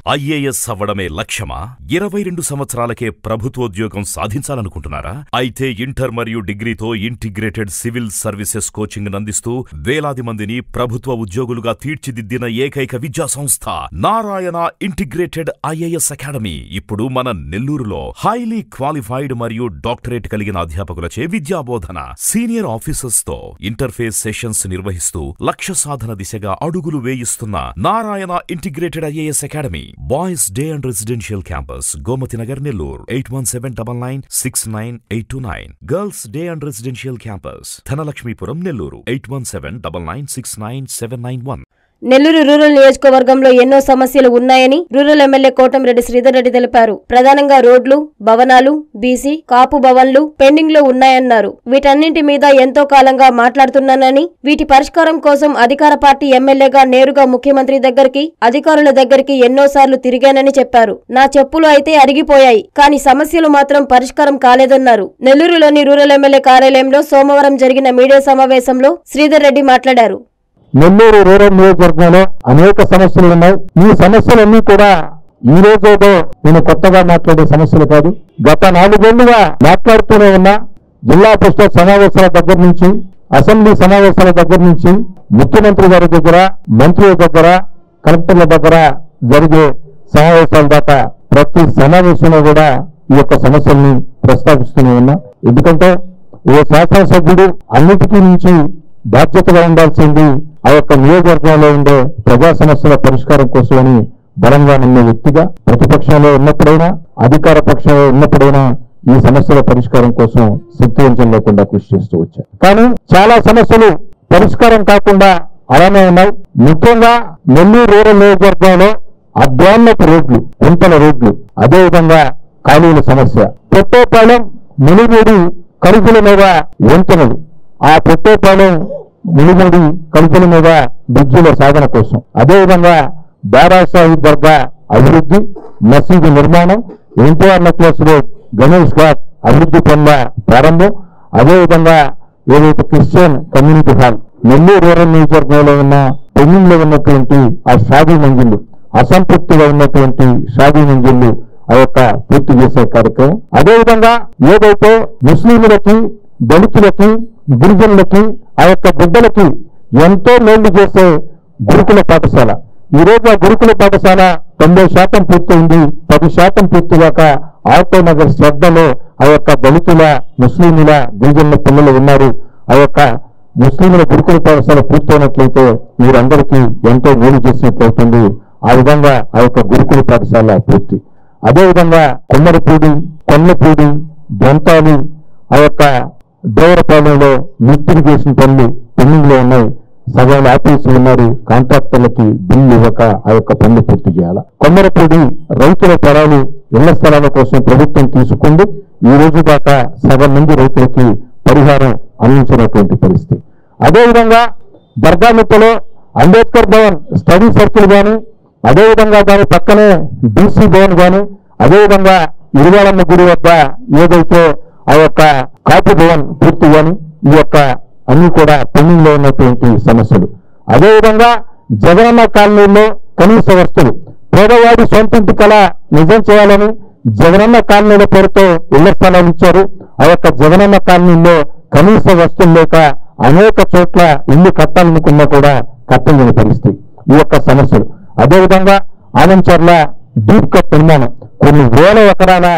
IAS అవ్వడమే లక్ష్యమా ఇరవై రెండు సంవత్సరాలకే ప్రభుత్వోద్యోగం సాధించాలనుకుంటున్నారా అయితే ఇంటర్ మరియు డిగ్రీతో ఇంటిగ్రేటెడ్ సివిల్ సర్వీసెస్ కోచింగ్ అందిస్తూ వేలాది మందిని ప్రభుత్వ ఉద్యోగులుగా తీర్చిదిద్దిన ఏకైక విద్యా సంస్థ నారాయణ ఇంటిగ్రేటెడ్ ఐఏఎస్ అకాడమీ ఇప్పుడు మన నెల్లూరులో హైలీ క్వాలిఫైడ్ మరియు డాక్టరేట్ కలిగిన అధ్యాపకులచే విద్యాబోధన సీనియర్ ఆఫీసర్స్ తో ఇంటర్ఫేస్ సెషన్స్ నిర్వహిస్తూ లక్ష్య సాధన దిశగా అడుగులు వేయిస్తున్న Narayana integrated IAS academy boys day and residential campus Gomathi Nagar Nellore eight one seven double nine six nine eight two nine girls day and residential campus Dhanalakshmipuram Nellore eight one seven double nine six nine seven nine one Nellore rural నియోజకవర్గంలో ఎన్నో సమస్యలు ఉన్నాయని rural MLA Kotamreddy Sridhar Reddy తెలిపారు ప్రధానంగా రోడ్లు భవనాలు BC కాపు భవన్లు pending లో ఉన్నాయన్నారు వీటన్నింటి మీద ఎంతో కాలంగా మాట్లాడుతున్నానని వీటి పరిష్కారం కోసం అధికార పార్టీ ఎమ్మెల్యేగా నేరుగా ముఖ్యమంత్రి దగ్గరికి అధికారుల దగ్గరికి ఎన్నోసార్లు తిరిగానని చెప్పారు నా చెప్పులు అయితే అరిగిపోయాయి కానీ సమస్యలు మాత్రం పరిష్కారం కాలేదన్నారు నెల్లూరులోని రూరల్ ఎమ్మెల్యే కార్యాలయంలో సోమవారం జరిగిన మీడియా సమావేశంలో శ్రీధర్ రెడ్డి మాట్లాడారు నెల్లూరు రూరల్ నియోజకవర్గంలో అనేక సమస్యలు ఉన్నాయి ఈ సమస్యలన్నీ కూడా ఈ రోజేదో నేను కొత్తగా మాట్లాడే సమస్యలు కాదు గత నాలుగేళ్లుగా మాట్లాడుతూనే ఉన్నా జిల్లా పరిషత్ సమావేశాల దగ్గర నుంచి అసెంబ్లీ సమావేశాల దగ్గర నుంచి ముఖ్యమంత్రి గారి దగ్గర మంత్రుల దగ్గర కలెక్టర్ల దగ్గర జరిగే సమావేశాల దాకా ప్రతి సమావేశంలో కూడా ఈ యొక్క సమస్యల్ని ప్రస్తావిస్తూనే ఉన్నా ఎందుకంటే ఓ శాసనసభ్యుడు అన్నిటికీ నుంచి బాధ్యతగా ఉండాల్సింది ఆ యొక్క నియోజకవర్గంలో ఉండే ప్రజా సమస్యల పరిష్కారం కోసమని బలంగా నమ్మే వ్యక్తిగా ప్రతిపక్షంలో ఉన్నప్పుడైనా అధికార పక్షంలో ఉన్నప్పుడైనా ఈ సమస్యల పరిష్కారం కోసం శక్తివంచం లేకుండా కృషి చేస్తూ వచ్చారు కానీ చాలా సమస్యలు పరిష్కారం కాకుండా అలానే ఉన్నాయి ముఖ్యంగా నెల్లూరు రూరల్ నియోజకవర్గంలో అధ్వాన్నపు రోడ్లు గుంతల రోడ్లు అదేవిధంగా ఖాళీల సమస్య పొట్టేపాలెం మునిమూడి కడుపుల మీద వంతెనలు ఆ పొట్టేపాలెం మునిమూడి కడుపుల మీద బ్రిడ్జిల సాధన కోసం అదేవిధంగా బారాసాహి దర్గా అభివృద్ధి మసీదు నిర్మాణం ఎన్టీఆర్ నెక్లెస్ రోడ్ గణేష్ ఘాట్ అభివృద్ధి పనుల ప్రారంభం అదేవిధంగా ఏదైతే Christian community hall Nellore rural నియోజకవర్గంలో ఉన్న పెండింగ్ లో ఉన్నటువంటి ఆ షాదీ మంజిళ్ళు అసంతృప్తిగా ఉన్నటువంటి షాదీ మంజిళ్ళు ఆ యొక్క పూర్తి చేసే కార్యక్రమం అదేవిధంగా ఏదైతే ముస్లింలకి దళితులకి గిరిజనులకి ఆ యొక్క బిడ్డలకి ఎంతో మేళ్లు చేసే గురుకుల పాఠశాల ఈ రోజు ఆ గురుకుల పాఠశాల తొంభై శాతం పూర్తయింది పది శాతం పూర్తిగాక ఆటో నగర్ శ్రద్ధలో ఆ యొక్క దళితుల ముస్లింల గిరిజనుల పిల్లలు ఉన్నారు ఆ యొక్క ముస్లింల గురుకుల పాఠశాల పూర్తయినట్లయితే మీరందరికీ ఎంతో మేలు చేసినట్లు అవుతుంది ఆ విధంగా ఆ యొక్క గురుకుల పాఠశాల పూర్తి అదేవిధంగా కొమ్మరిపూడి కొల్లపూడి దొంతాలి ఆ యొక్క దేవరపాలెంలో లిఫ్ట్ ఇరిగేషన్ పనులు పెండింగ్ లో ఉన్నాయి సగం ఆఫీసులు ఉన్నారు కాంట్రాక్టర్లకి బిల్లు ఇవ్వక ఆ యొక్క పనులు పూర్తి చేయాలి కొమ్మరపూడి రైతుల పొలాలు ఇళ్ల స్థలాల కోసం ప్రభుత్వం తీసుకుంది ఈ రోజు దాకా సగం మంది రైతులకి పరిహారం అందించినటువంటి పరిస్థితి అదేవిధంగా దర్గామిట్టలో అంబేద్కర్ భవన్ స్టడీ సర్కిల్ గాని అదేవిధంగా దాని పక్కనే బీసీ భవన్ గాని అదేవిధంగా ఇరువాళమ్మ గుడి వద్ద ఏదైతే ఆ యొక్క కాపు భవన్ పూర్తి గాని ఈ యొక్క అన్ని కూడా పెండింగ్ లో ఉన్నటువంటి సమస్యలు అదేవిధంగా జగనన్న కాలనీలో కనీస వస్తువులు పేదవాడి సొంతింటి కళ నిజం చేయాలని జగనన్న కాలనీల పేరుతో ఇళ్ల స్థలాలు ఇచ్చారు ఆ యొక్క జగనన్న కాలనీలో కనీస వస్తువులు లేక అనేక చోట్ల ఇల్లు కట్టాలనుకున్నా కూడా కట్టలేని పరిస్థితి ఈ యొక్క సమస్యలు అదేవిధంగా ఆనంచర్ల డీప్ కట్ నిర్మాణం కొన్ని వేల ఎకరాల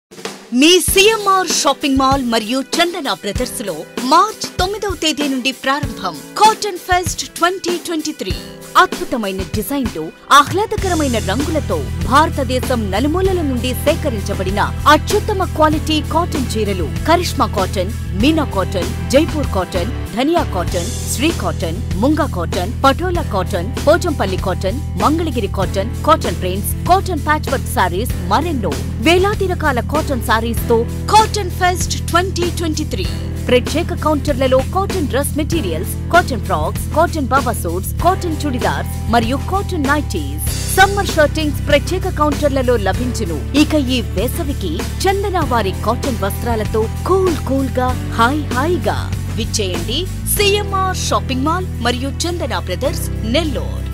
మీ సిఎంఆర్ షాపింగ్ మాల్ మరియు చందన బ్రదర్స్ లో మార్చ్ తొమ్మిదవ తేదీ నుండి ప్రారంభం cotton fest twenty twenty three అద్భుతమైన డిజైన్లు ఆహ్లాదకరమైన రంగులతో భారతదేశం నలుమూలల నుండి సేకరించబడిన అత్యుత్తమ క్వాలిటీ కాటన్ చీరలు Karishma cotton Meena cotton Jaipur cotton Dhaniya cotton Shri cotton Munga cotton Patola cotton Pochampalli cotton Mangalagiri cotton cotton prints cotton patch work saris మరెన్నో వేలాది రకాల కాటన్ సారీస్ తో cotton fest twenty twenty three ప్రత్యేక కౌంటర్లలో cotton dress materials cotton frocks cotton baba suits cotton churidars మరియు కాటన్ నైటీస్ సమ్మర్ షర్టింగ్స్ ప్రత్యేక కౌంటర్లలో లభించును ఇక ఈ వేసవికి చందన వారి కాటన్ వస్త్రాలతో కూల్ కూల్ గా హాయ్ హాయిగా విచ్చేయండి సిఎంఆర్ షాపింగ్ మాల్ మరియు చందన బ్రదర్స్ నెల్లూరు